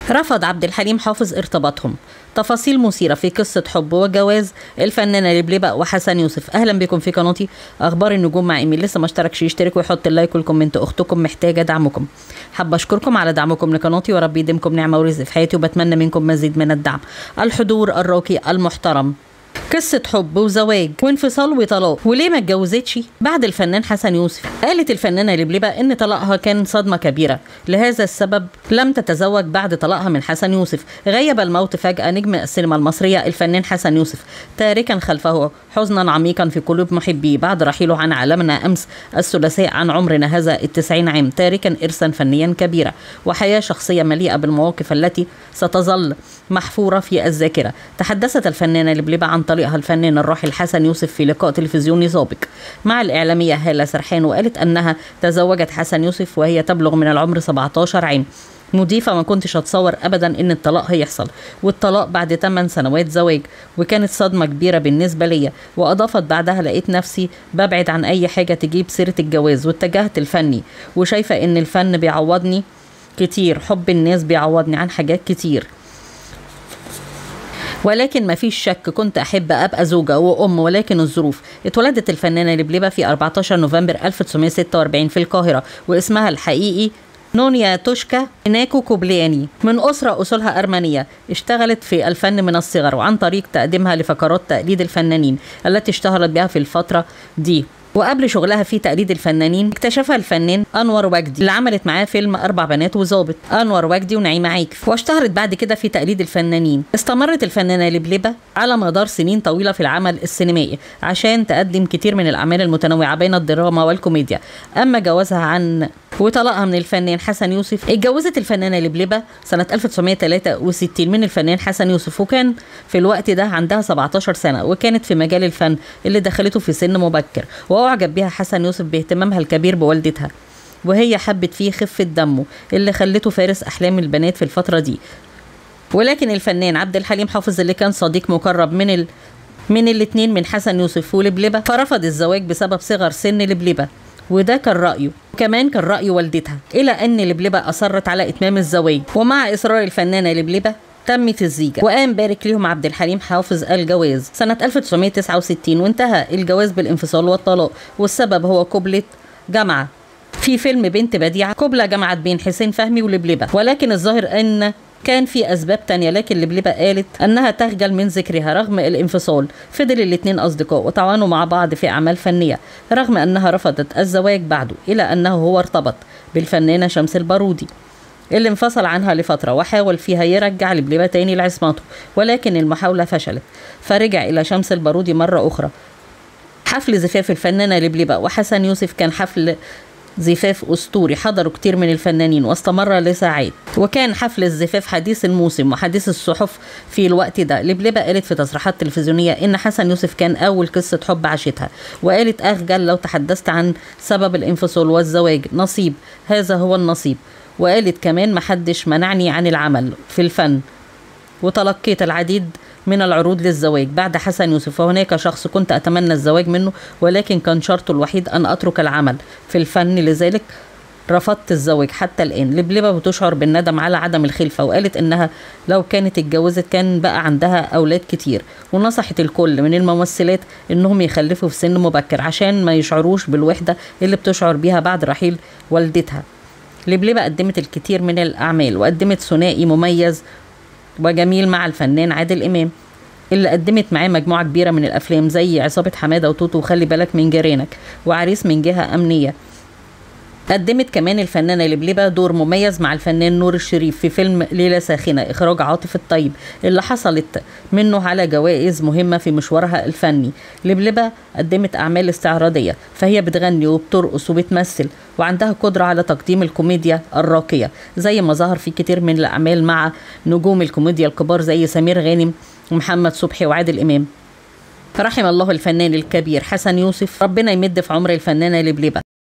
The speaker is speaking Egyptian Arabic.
رفض عبد الحليم حافظ ارتباطهم تفاصيل مثيرة في قصة حب وجواز الفنانة لبلبة وحسن يوسف أهلا بكم في قناتي أخبار النجوم مع إيميل لسه ما اشتركش يشترك ويحط اللايك والكومنت أختكم محتاجة دعمكم حابة أشكركم على دعمكم لقناتي وربي يديمكم نعمة ورزق في حياتي وبتمنى منكم مزيد من الدعم الحضور الراقي المحترم قصة حب وزواج وانفصال وطلاق وليه ما اتجوزتش بعد الفنان حسن يوسف قالت الفنانة لبلبة ان طلاقها كان صدمة كبيرة لهذا السبب لم تتزوج بعد طلاقها من حسن يوسف غيب الموت فجأة نجم السينما المصرية الفنان حسن يوسف تاركا خلفه حزنا عميقا في قلوب محبيه بعد رحيله عن عالمنا أمس الثلاثاء عن عمرنا هذا التسعين عام تاركا إرثا فنيا كبيرا وحياة شخصية مليئة بالمواقف التي ستظل محفورة في الذاكرة تحدثت الفنانة لبلبة عن طريقها الفنان الراحل حسن يوسف في لقاء تلفزيوني سابق مع الإعلامية هالة سرحان وقالت أنها تزوجت حسن يوسف وهي تبلغ من العمر 17 عام مضيفة ما كنتش أتصور أبدا إن الطلاق هيحصل والطلاق بعد 8 سنوات زواج وكانت صدمة كبيرة بالنسبة ليا وأضافت بعدها لقيت نفسي ببعد عن أي حاجة تجيب سيرة الجواز واتجهت الفني وشايفة إن الفن بيعوضني كتير حب الناس بيعوضني عن حاجات كتير ولكن ما فيش شك كنت أحب أبقى زوجة وأم ولكن الظروف اتولدت الفنانة لبلبة في 14 نوفمبر 1946 في القاهرة واسمها الحقيقي نونيا توشكا ناكو كوبلياني من أسرة أصولها أرمنية اشتغلت في الفن من الصغر وعن طريق تقديمها لفقرات تقليد الفنانين التي اشتهرت بها في الفترة دي وقبل شغلها في تقليد الفنانين اكتشفها الفنان انور وجدي اللي عملت معاه فيلم اربع بنات وظابط انور وجدي ونعيمه عيكف واشتهرت بعد كده في تقليد الفنانين استمرت الفنانه لبلبه على مدار سنين طويله في العمل السينمائي عشان تقدم كتير من الاعمال المتنوعه بين الدراما والكوميديا اما جوازها عن وطلقها من الفنان حسن يوسف اتجوزت الفنانة لبلبة سنة 1963 من الفنان حسن يوسف وكان في الوقت ده عندها 17 سنة وكانت في مجال الفن اللي دخلته في سن مبكر وأعجب بها حسن يوسف باهتمامها الكبير بوالدتها وهي حبت فيه خفة دمه اللي خلته فارس أحلام البنات في الفترة دي ولكن الفنان عبد الحليم حافظ اللي كان صديق مقرب من ال... من الاتنين من حسن يوسف ولبلبة فرفض الزواج بسبب صغر سن لبلبة وده كان رأيه وكمان كان رأي والدتها إلى أن لبلبة أصرت على إتمام الزواج ومع إصرار الفنانة لبلبة تمت الزيجة وقام بارك لهم عبد الحليم حافظ الجواز سنة 1969 وانتهى الجواز بالانفصال والطلاق والسبب هو قبلة جامعة في فيلم بنت بديعة قبلة جمعت بين حسين فهمي ولبلبة ولكن الظاهر أن كان في أسباب تانية لكن لبلبة قالت أنها تخجل من ذكرها رغم الانفصال فضل الاتنين أصدقاء وتعاونوا مع بعض في أعمال فنية رغم أنها رفضت الزواج بعده إلى أنه هو ارتبط بالفنانة شمس البارودي اللي انفصل عنها لفترة وحاول فيها يرجع لبلبة تاني لعصمته ولكن المحاولة فشلت فرجع إلى شمس البارودي مرة أخرى حفل زفاف الفنانة لبلبة وحسن يوسف كان حفل زفاف أسطوري حضروا كتير من الفنانين واستمر لساعات وكان حفل الزفاف حديث الموسم وحديث الصحف في الوقت ده لبلبة قالت في تصريحات تلفزيونية إن حسن يوسف كان أول قصة حب عاشتها وقالت أخجل لو تحدثت عن سبب الانفصال والزواج نصيب هذا هو النصيب وقالت كمان محدش منعني عن العمل في الفن وتلقيت العديد من العروض للزواج بعد حسن يوسف وهناك شخص كنت أتمنى الزواج منه ولكن كان شرطه الوحيد أن أترك العمل في الفن لذلك رفضت الزواج حتى الآن لبلبة بتشعر بالندم على عدم الخلفة وقالت إنها لو كانت اتجوزت كان بقى عندها أولاد كتير ونصحت الكل من الممثلات إنهم يخلفوا في سن مبكر عشان ما يشعروش بالوحدة اللي بتشعر بيها بعد رحيل والدتها لبلبة قدمت الكثير من الأعمال وقدمت ثنائي مميز وجميل مع الفنان عادل إمام اللي قدمت معاه مجموعة كبيرة من الأفلام زي عصابة حمادة وتوتو وخلي بالك من جيرانك وعريس من جهة أمنية قدمت كمان الفنانة لبلبة دور مميز مع الفنان نور الشريف في فيلم ليلة ساخنة إخراج عاطف الطيب اللي حصلت منه على جوائز مهمة في مشوارها الفني لبلبة قدمت أعمال استعراضية فهي بتغني وبترقص وبتمثل وعندها قدرة على تقديم الكوميديا الراقية زي ما ظهر في كتير من الأعمال مع نجوم الكوميديا الكبار زي سمير غانم ومحمد صبحي وعادل إمام رحم الله الفنان الكبير حسن يوسف ربنا يمد في عمر الفنانة لبلبة